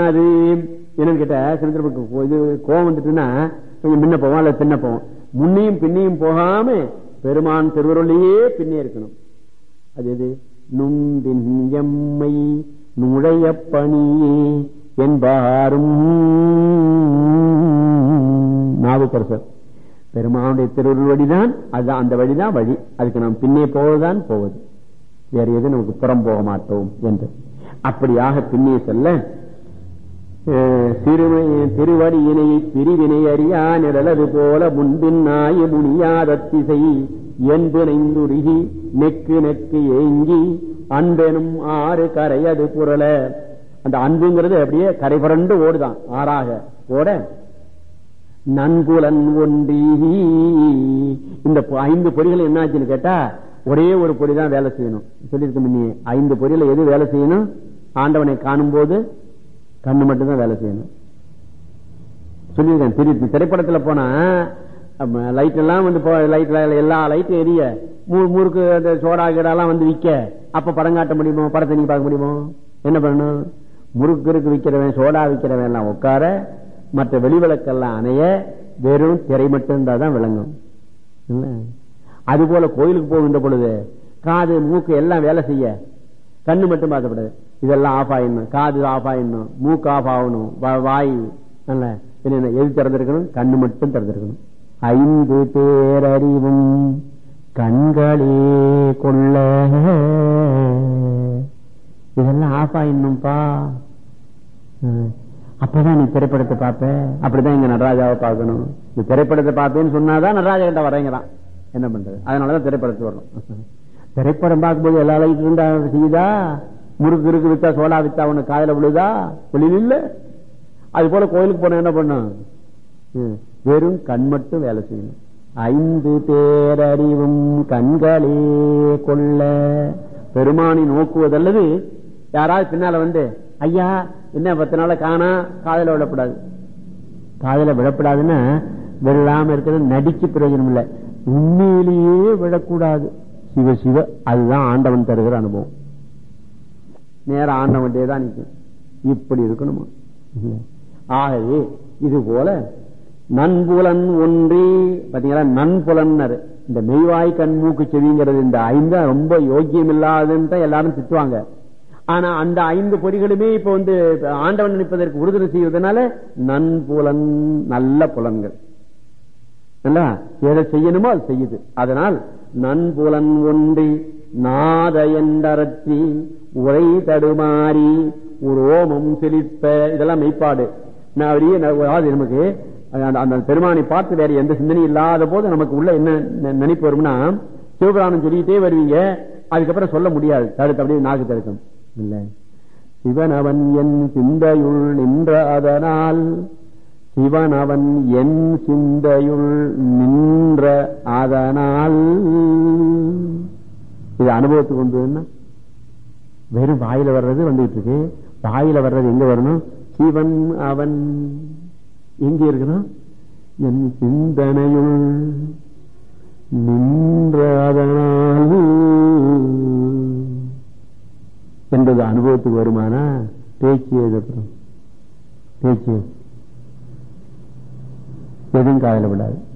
அது என்னன்னு கேட்டா சில பேருக்கு இது கோவம் வந்துட்டுன்னா கொஞ்சம் முன்ன போவோம் அல்லது பின்ன போவோம் முன்னையும் பின்னையும் போகாம பெருமான் திருவருளையே பின்னே இருக்கணும் அது எது நும்பின் எம்மை நுழைய பணியே என்பாரும் நாவுக்கரசர் பெருமானுடைய திருவருள் வழிதான் அதுதான் அந்த வழிதான் வழி அதுக்கு நாம் பின்னே போவதுதான் போவது வேற எது நமக்கு புறம் போக மாட்டோம் என்று அப்படியாக பின்னே செல்ல சிறுமை திருவடி இணையை பிரிவினை அறியா நிழலது போல முன்பின் நாய முனியாத திசை என்புனைந்துருகி நெக்கு நெக்கு ஏங்கி அன்பெனும் ஆறு கரையது புரள அந்த அன்புங்கிறது அப்படியே கரை புரண்டு ஓடுதான் ஆறாக ஓட நன்குலன் ஒன்றி இந்த ஐந்து பொறிகள் என்ன ஆச்சுன்னு கேட்டா ஒரே ஒரு பொறி தான் வேலை செய்யணும் சொல்லியிருக்க முன்னே ஐந்து பொறியில எது வேலை செய்யணும் ஆண்டவனை காணும் போது கண்ணு மட்டும்தான் வேலை செய்யணும் சொல்லியிருக்கேன் திருப்பி திரைப்படத்துல போனா லைட் எல்லாம் வந்து லைட்ல எல்லா லைட்டும் எரிய முறுக்கு அந்த சோடா கீடாலாம் வந்து விற்க அப்ப படம் காட்ட முடியுமோ படத்தை நீங்க பார்க்க முடியுமோ என்ன பண்ணணும் முறுக்கு இருக்கு விற்கிறவன் சோடா விற்கிறவன் எல்லாம் உட்கார மற்ற வெளிவிளக்கெல்லாம் அணைய வெறும் திரை மட்டும் இருந்தா தான் விளங்கும் இல்ல அது போல கோயிலுக்கு போகின்ற பொழுது காது மூக்கு எல்லாம் வேலை செய்ய கண்ணு மட்டும் பார்க்கப்படாது இதெல்லாம் ஆஃப் ஆயிடணும் காது ஆஃப் ஆயிடணும் மூக்கு ஆஃப் ஆகணும் வாய் அல்ல என்ன எது திறந்திருக்கணும் கண்ணு மட்டும் திறந்திருக்கணும் ஐந்து பேரறிவும் கண்களே கொள்ள இதெல்லாம் ஆஃப் ஆயிடணும்பா அப்பதான் நீ திரைப்படத்தை பார்ப்ப அப்படிதான் இங்க நடராஜாவை பார்க்கணும் நீ திரைப்படத்தை பார்ப்பேன்னு சொன்னாதான் நடராஜா கிட்ட வரேங்கிறான் என்ன பண்றது அதனாலதான் திரைப்படத்துக்கு வரணும் திரைப்படம் பார்க்கும்போது எல்லா லைட் இருந்தா செய்யுதா முறுக்கு இருக்கு வித்தா சோடா வித்தா உனக்கு காதல விழுதா வெளியில் இல்ல அது போல கோயிலுக்கு போன என்ன பண்ணும் வெறும் கண் மட்டும் வேலை செய்யணும் ஐந்து பேரறிவும் கண்களே கொள்ள பெருமானி நோக்குவதல்லது யாராவது பின்னால வந்து ஐயா என்ன பத்து நாள காணா காதல விடப்படாது காதல விடப்படாதுன்னா விழாம இருக்கிறது நடிக்க பிரயோஜனம் இல்லை உண்மையிலேயே விடக்கூடாது சிவ சிவ அதுதான் ஆண்டவன் தருகிற அனுபவம் நேரம் ஆண்டவன்டே தான் நிற்கும் இப்படி இருக்கணுமா ஆகவே இது போல நன்புலன் ஒன்றி பாத்தீங்களா நன்புலன் இந்த மெய்வாய் கண் மூக்கு செவிங்கிறது இந்த ஐந்து ரொம்ப யோக்கியம் இல்லாதுன்னு எல்லாரும் திட்டுவாங்க ஆனா அந்த ஐந்து பொறிகளுமே இப்ப வந்து ஆண்டவன் நினைப்பதற்கு உறுதுணை செய்வதனால நன்புலன் நல்ல புலன்கள் எதை செய்யணுமோ அது செய்யுது அதனால் நன்புலன் ஒன்றி நாத என்றி உரை தடுமாறி ஒரு ஓமம் செழிப்ப இதெல்லாம் மெய்ப்பாடு நமக்கு அந்த பெருமானை பார்த்து வேற எந்த சிந்தனையும் இல்லாத போது நமக்கு உள்ள என்ன நினைப்பு வரும்னா சிவபுராணம் சொல்லிட்டே வருவீங்க அதுக்கப்புறம் சொல்ல முடியாது தடுத்து அப்படியே நாக்கு தடுக்கும் இல்ல சிவன் அவன் என் சிந்தையுள் நின்ற அதனால் சிவன் அவன் என் சிந்தையுள் நின்ற அதனால் இது அனுபவத்துக்கு கொண்டு வெறும் வாயில வர்றது வந்துகிட்டு இருக்கு வாயில வர்றது எங்க வரணும் சிவன் அவன் எங்க இருக்கணும் என் சிந்தனையுள் நின்ற அதனால் என்பது அனுபவத்துக்கு வருமானா பேச்சு எழுதப்படும் பேச்சு எதுவும் காதல விடாது